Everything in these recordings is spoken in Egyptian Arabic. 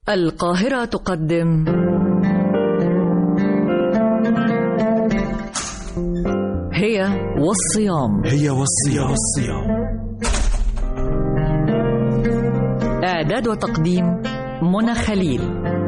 القاهرة تقدم هي والصيام هي والصيام والصيام إعداد وتقديم منى خليل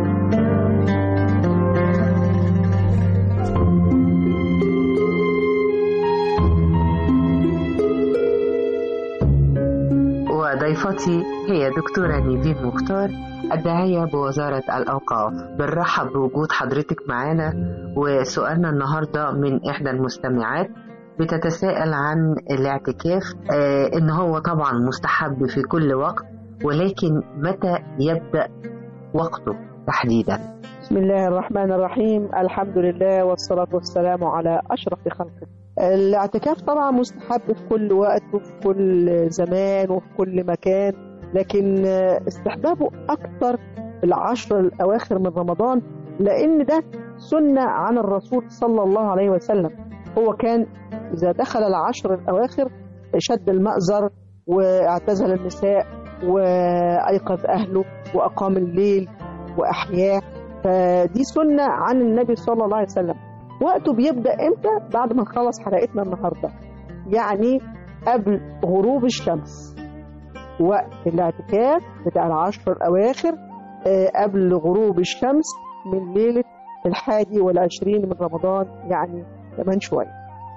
وضيفتي هي دكتورة نيفين مختار الداعية بوزارة الأوقاف بنرحب بوجود حضرتك معانا وسؤالنا النهاردة من إحدى المستمعات بتتساءل عن الاعتكاف آه إن هو طبعا مستحب في كل وقت ولكن متى يبدأ وقته تحديدا بسم الله الرحمن الرحيم الحمد لله والصلاة والسلام على أشرف خلقه الاعتكاف طبعا مستحب في كل وقت وفي كل زمان وفي كل مكان لكن استحبابه أكثر في العشر الأواخر من رمضان لأن ده سنة عن الرسول صلى الله عليه وسلم هو كان إذا دخل العشر الأواخر شد المأزر واعتزل النساء وأيقظ أهله وأقام الليل وأحياه فدي سنة عن النبي صلى الله عليه وسلم وقته بيبدأ إمتى؟ بعد ما نخلص حلقتنا النهاردة يعني قبل غروب الشمس وقت الاعتكاف بتاع العشر الأواخر قبل غروب الشمس من ليلة الحادي والعشرين من رمضان يعني كمان شوية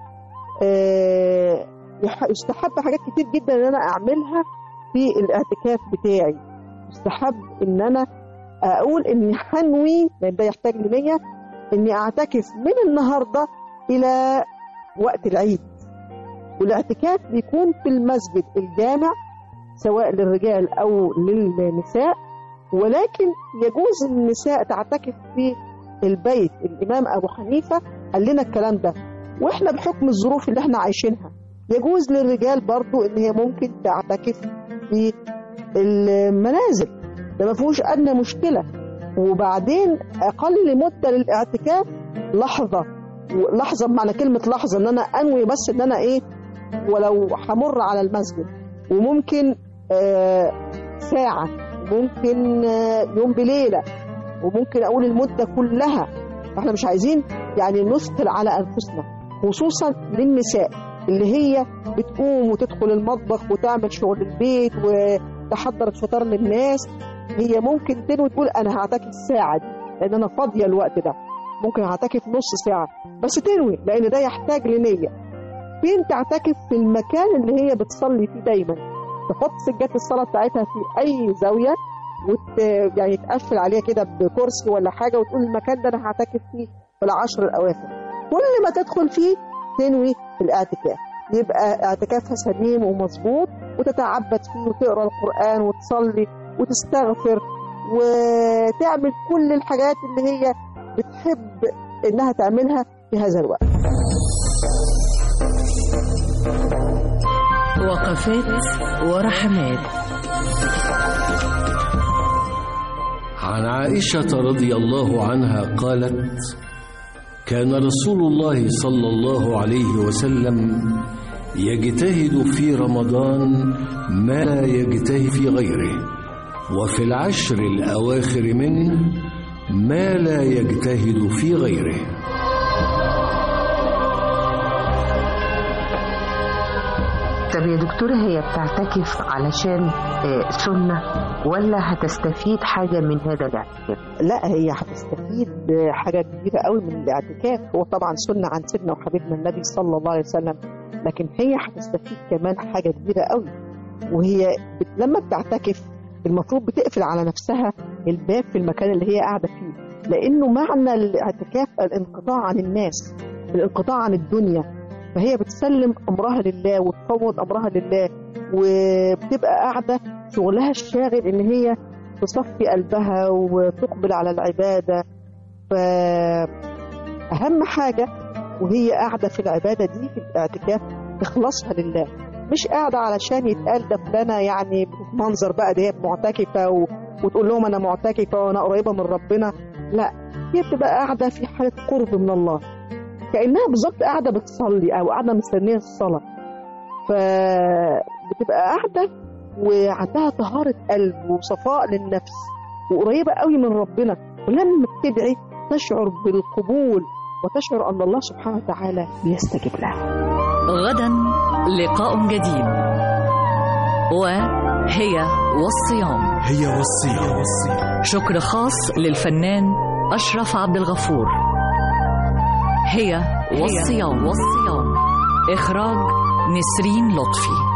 يستحب حاجات كتير جدا ان انا اعملها في الاعتكاف بتاعي يستحب ان انا اقول اني هنوي لان ده يحتاج لنية اني اعتكف من النهارده الى وقت العيد والاعتكاف بيكون في المسجد الجامع سواء للرجال او للنساء ولكن يجوز النساء تعتكف في البيت الامام ابو حنيفه قال لنا الكلام ده واحنا بحكم الظروف اللي احنا عايشينها يجوز للرجال برضو ان هي ممكن تعتكف في المنازل ده ما فيهوش ادنى مشكله وبعدين اقل مده للاعتكاف لحظه لحظه بمعنى كلمه لحظه ان انا انوي بس ان انا ايه ولو همر على المسجد وممكن آه ساعه وممكن آه يوم بليله وممكن اقول المده كلها احنا مش عايزين يعني نثقل على انفسنا خصوصا للنساء اللي هي بتقوم وتدخل المطبخ وتعمل شغل البيت وتحضر الفطار للناس هي ممكن تنوي تقول انا هعتكف ساعه دي لان انا فاضيه الوقت ده ممكن هعتكف نص ساعه بس تنوي لان ده يحتاج لنيه فين تعتكف في المكان اللي هي بتصلي فيه دايما تحط سجاده الصلاه بتاعتها في اي زاويه وت... يعني تقفل عليها كده بكرسي ولا حاجه وتقول المكان ده انا هعتكف فيه في العشر الاواخر كل ما تدخل فيه تنوي في الاعتكاف يبقى اعتكافها سليم ومظبوط وتتعبد فيه وتقرا القران وتصلي وتستغفر وتعمل كل الحاجات اللي هي بتحب انها تعملها في هذا الوقت وقفات ورحمات عن عائشة رضي الله عنها قالت كان رسول الله صلى الله عليه وسلم يجتهد في رمضان ما لا يجتهد في غيره وفي العشر الأواخر منه ما لا يجتهد في غيره طب يا دكتورة هي بتعتكف علشان سنة ولا هتستفيد حاجة من هذا الاعتكاف؟ لا هي هتستفيد حاجة كبيرة قوي من الاعتكاف هو طبعا سنة عن سيدنا وحبيبنا النبي صلى الله عليه وسلم لكن هي هتستفيد كمان حاجة كبيرة قوي وهي لما بتعتكف المفروض بتقفل على نفسها الباب في المكان اللي هي قاعدة فيه لأنه معنى الاعتكاف الانقطاع عن الناس الانقطاع عن الدنيا فهي بتسلم أمرها لله وتفوض أمرها لله وبتبقى قاعدة شغلها الشاغل إن هي تصفي قلبها وتقبل على العبادة فأهم حاجة وهي قاعدة في العبادة دي في الاعتكاف إخلاصها لله مش قاعدة علشان يتقال ده فلانة يعني منظر بقى دي هي معتكفة و... وتقول لهم أنا معتكفة وأنا قريبة من ربنا لا هي بتبقى قاعدة في حالة قرب من الله كأنها بالظبط قاعدة بتصلي أو قاعدة مستنية الصلاة فبتبقى قاعدة وعندها طهارة قلب وصفاء للنفس وقريبه قوي من ربنا ولما بتدعي تشعر بالقبول وتشعر ان الله سبحانه وتعالى بيستجيب لها غدا لقاء جديد وهي والصيام هي والصيام والصيام شكر خاص للفنان أشرف عبد الغفور هي والصيام والصيام إخراج نسرين لطفي